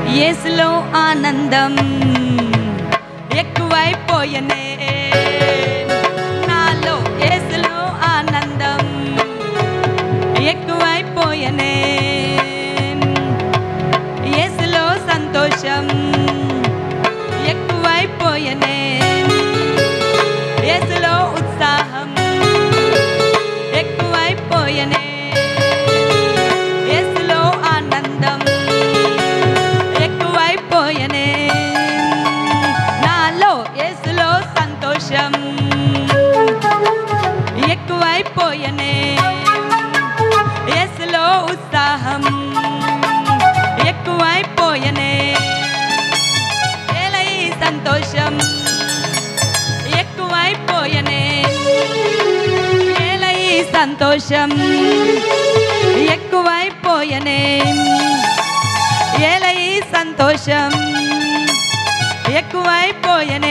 యేసులో ఆనందం ఎక్కువైపోయనే నాలో యేసులో ఆనందం ఎక్కువైపోయనే యేసులో సంతోషం ఎక్కువైపోయనే యేసులో ఉత్సాహం ఎక్కువైపోయనే యేసులో ఆనందం ఎక్కువైపోయనే నాలో యేసులో సంతోషం ఎక్కువైపోయనే యేసులో ఉత్సాహం ఎక్కువైపోయనే ఏలై సంతోషం ఎక్కువైపోయనే ఏలై సంతోషం ఎక్కువైపోయనే ఏలై సంతోషం ఎక్కువైపోయనే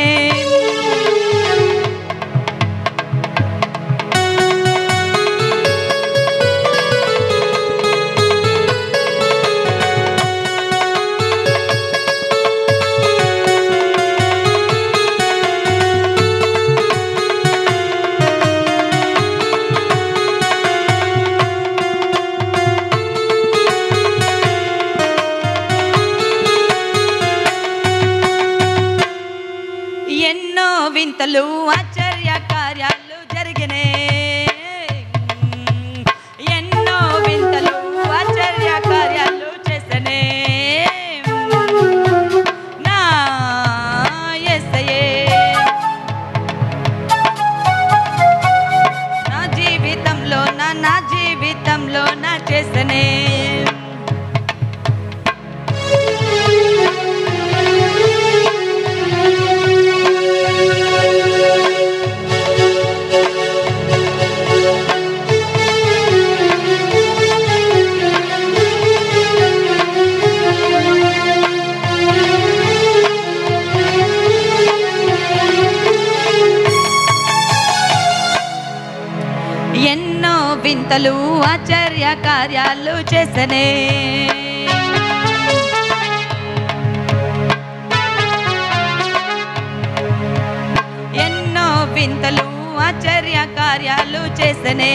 ఎన్నో వింతలు ఆశ్చర్య కార్యాలు జరిగినే ఎన్నో వింతలు ఆశ్చర్య కార్యాలు చేసనే నా యేసయ్యే నా జీవితంలో నా నా జీవితంలో నా చేసనే ఎన్నో వింతలు ఆశ్చర్య కార్యాలు చేసనే ఎన్నో వింతలు ఆశ్చర్య కార్యాలు చేసనే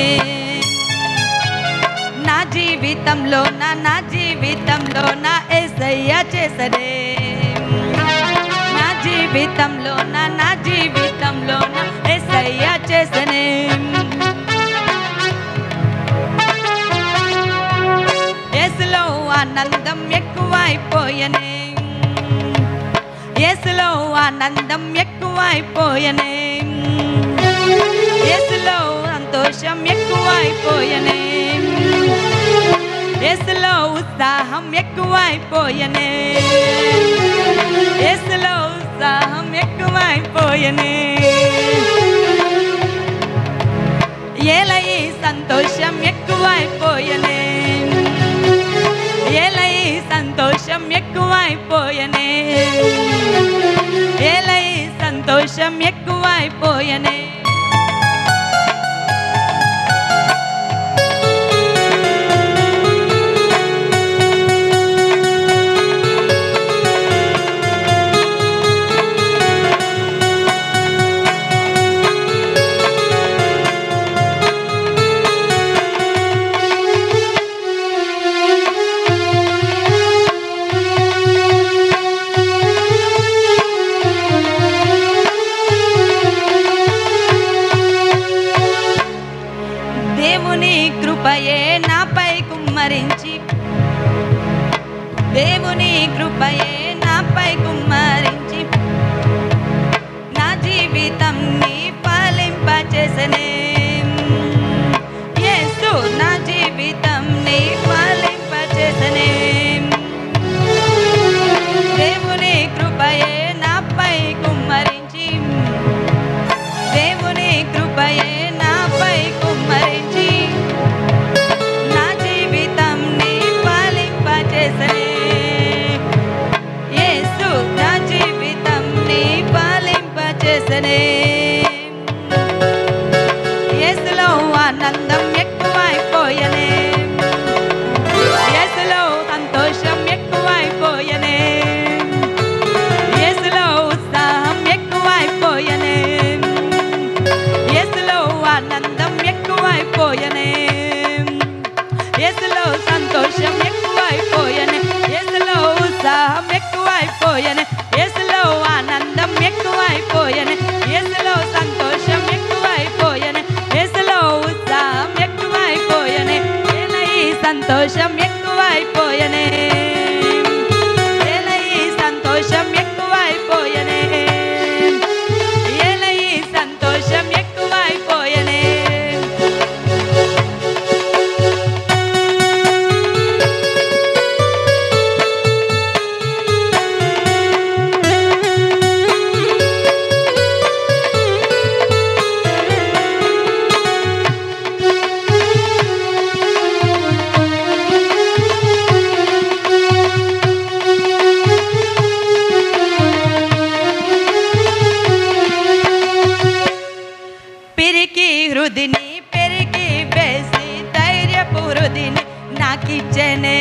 నా జీవితంలో నా నా జీవితంలో నా ఏసయ్య చేసనే నా జీవితంలో నా నా జీవితంలో నా ఏసయ్య చేసనే యేసులో ఆనందం ఎక్కువైపోయనే యేసులో ఆనందం ఎక్కువైపోయనే యేసులో సంతోషం ఎక్కువైపోయనే యేసులో ఉత్సాహం ఎక్కువైపోయనే యేసులో ఉత్సాహం ఎక్కువైపోయనే ఏలై సంతోషం ఎక్కువైపోయనే ఏలై సంతోషం ఎక్కువైపోయనే ఏలై సంతోషం ఎక్కువైపోయనే దేవుని కృపయే నాపై కుమ్మరించి దేవుని కృపయే నాపై కుమ్మరించి నా జీవితం నీ ఫలింపచేసనే యేసు నా జీవితం నీ ఫలింపచేసనే దేవుని కృపయే నాపై కుమ్మరించి దేవుని కృపయే నాపై కుమ్మరించి నా జీవితం నీ ఫలింపచేసనే యేసు నా జీవితం నీ ఫలింపచేసనే యేసులో ఆనందం ఎక్కువైపోయనే యేసులో సంతోషం యేసులో సంతోషం ఎక్కువైపోయనే యేసులో ఉత్సాహం ఎక్కువైపోయనే యేసులో ఆనందం ఎక్కువైపోయనే యేసులో సంతోషం ఎక్కువైపోయనే యేసులో ఉత్సాహం ఎక్కువైపోయనే ఏలై సంతోషం ఎక్కువైపోయనే ఏలై సంతోషం ఎక్కువైపోయనే ఏలై సంతోషం ఎక్కువైపోయనే పిరికి హృదిని పెరిగి వేసి ధైర్యపు హృదిని నాకిచ్చనే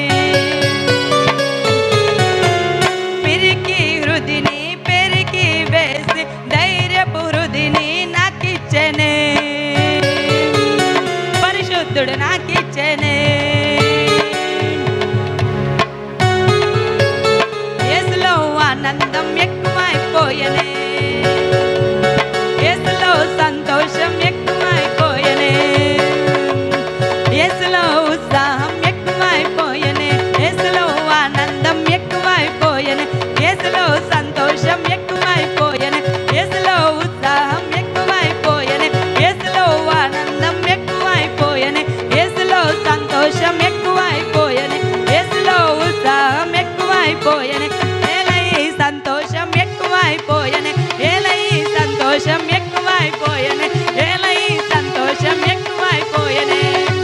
పిరికి హృదిని పెరిగి వేసి ధైర్యపు హృదిని నాకిచ్చనే పరిశుద్ధుడు నాకిచ్చనే యేసులో ఆనందం ఎక్కువైపోయనే యేసులో సంతోషం ఎక్కువైపోయనే యేసులో ఉత్సాహం ఎక్కువైపోయనే యేసులో ఆనందం ఎక్కువైపోయనే యేసులో సంతోషం ఎక్కువైపోయనే యేసులో ఉత్సాహం ఎక్కువైపోయనే యేసులో ఆనందం ఎక్కువైపోయనే యేసులో సంతోషం ఎక్కువైపోయనే యేసులో ఉత్సాహం ఎక్కువైపోయనే ఏలై సంతోషం ఎక్కువైపోయనే ఏలై సంతోషం ఎక్కువైపోయనే ఏలై సంతోషం ఎక్కువైపోయనే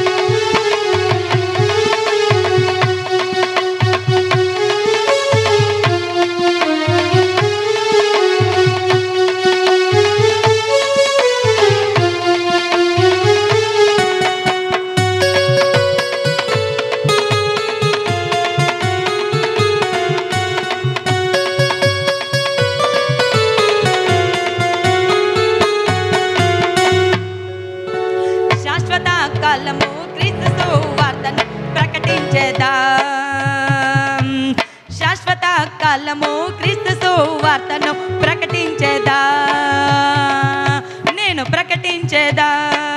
శాశ్వత కాలము క్రీస్తు వార్తను ప్రకటించేదా శాశ్వత కాలము క్రీస్తు వార్తను ప్రకటించేదా నేను ప్రకటించేదా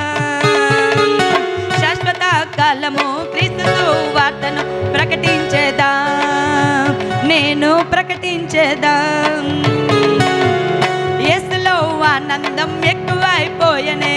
శాశ్వత కాలము క్రీస్తు వార్తను ప్రకటించేదా నేను ప్రకటించేదా యేసులో ఆనందం ఎక్కువైపోయనే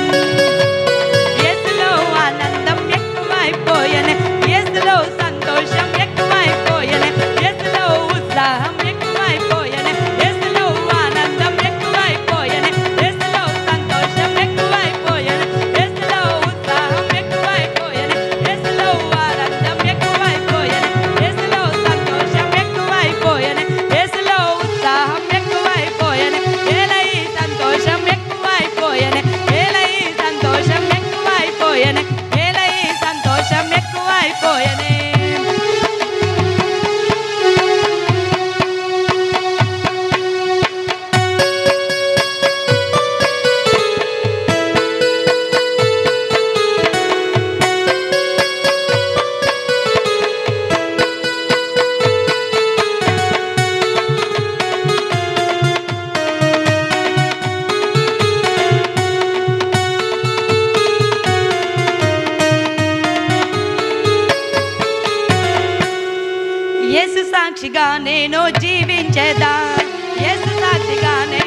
యేసులో ఆనందం ఎక్కువైపోయనే యేసులో సంతోషం ఎక్కువైపోయనే యేసులో ఉత్సాహం ఎక్కువైపోయనే యేసులో ఆనందం ఎక్కువైపోయనే యేసులో సంతోషం ఎక్కువైపోయనే యేసులో ఉత్సాహం ఎక్కువైపోయనే యేసులో ఆనందం ఎక్కువైపోయనే యేసులో సంతోషం ఎక్కువైపోయనే యేసులో ఉత్సాహం ఎక్కువైపోయనే ఏలై సంతోషం ఎక్కువైపోయనే ఏలై సంతోషం ఎక్కువైపోయనే ఏలై సంతోషం ఎక్కువైపోయనే యేసు సాక్షిగా నేను జీవించేదా యేసు సాక్షిగా నేను